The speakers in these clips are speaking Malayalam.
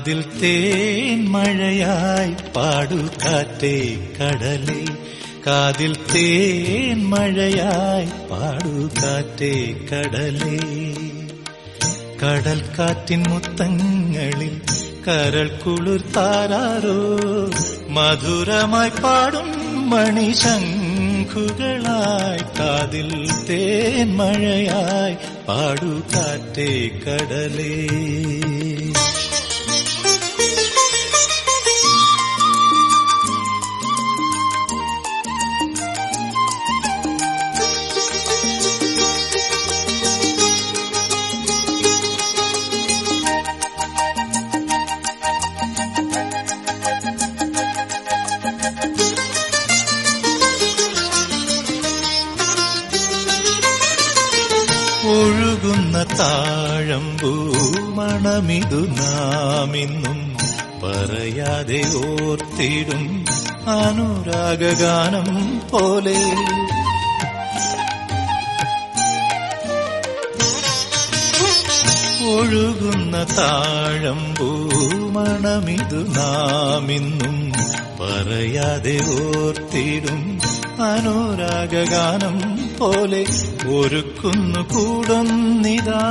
കാതിൽ തേൻ മഴയായി പാടു കാറ്റേ കടലേ കാതിൽ തേൻ മഴയായി പാടു കാറ്റേ കടലേ കടൽ കാറ്റിൻ മുത്തങ്ങളിൽ കരൾ കുളിർ താരാരോ മധുരമായി പാടും മണിശംഖുകളായി കാതിൽ തേൻ മഴയായി പാടു കാറ്റേ കടലേ ഒഴുകുന്ന താഴമ്പൂ മണമിതു നാമിന്നും പറയാതെ ഓർത്തിടും അനുരാഗാനം പോലെ ഒഴുകുന്ന താഴമ്പൂ മണമിതു നാമിന്നും പറയാതെ ഓർത്തിടും അനുരാഗാനം പോലെ ഒരുക്കുന്നു കൂടുന്നിതാ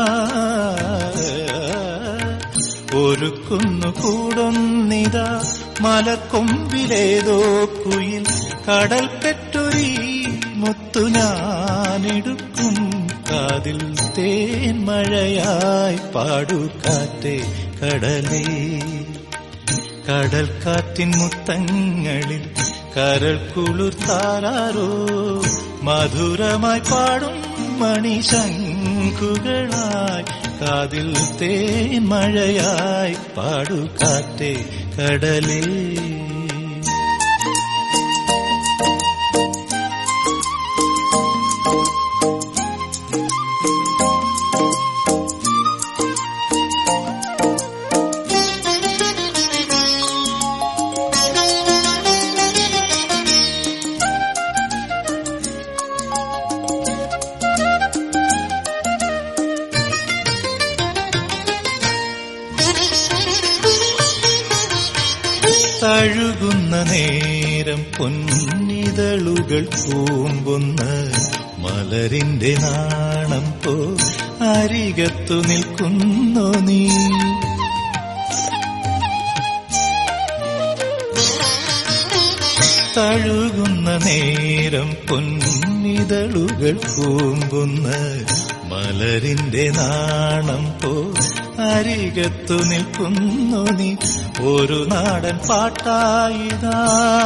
ഒരുക്കുന്നു കൂടുന്നിതാ മലക്കൊമ്പിലേതോ കുയിൽ കടൽ പെറ്റൊരീ മുത്തു ഞാനെടുക്കും കാതിൽ തേൻ മഴയായി പാടു കാറ്റേ കടലേ കടൽ കാറ്റിൻ മുത്തങ്ങളിൽ കരൾ കുളിർ താരാരോ മധുരമായി പാടും മണിശംഖുകളായി കാതിൽ തേൻ മഴയായി പാടു കാറ്റേ കടലേ തഴുകുന്ന നേരം പൊന്നിതളുകൾ കൂമ്പുന്ന മലരിന്റെ നാണം പോ അരികത്തു നിൽക്കുന്നു നീ തഴുകുന്ന നേരം പൊന്നിതളുകൾ കൂമ്പുന്ന മലരിന്റെ നാണം പോ അരികത്തു നിൽക്കുന്നു നീ ഒരു നാടൻ പാട്ടായിതാ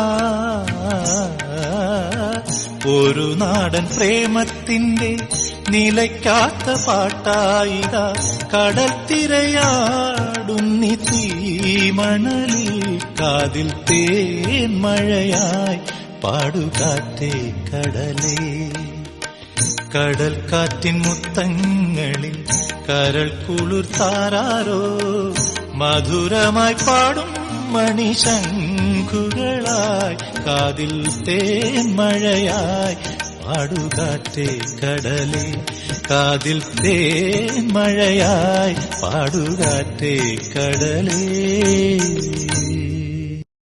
ഒരു നാടൻ പ്രേമത്തിന്റെ നിലയ്ക്കാത്ത പാട്ടായിതാ കടൽ തിരയാടുന്നി തീമണലിൽ കാതിൽ തേൻ മഴയായി പാടുകാറ്റേ കടലേ കടൽ കാറ്റിൻ മുത്തങ്ങളിൽ കരൾ കുളിർ താരാരോ മധുരമായി പാടും മണിശംഖുകളായി കാതിൽ തേൻ മഴയായി പാടുകാറ്റേ കടലേ കാതിൽ തേൻ മഴയായി പാടുകാറ്റേ കടലേ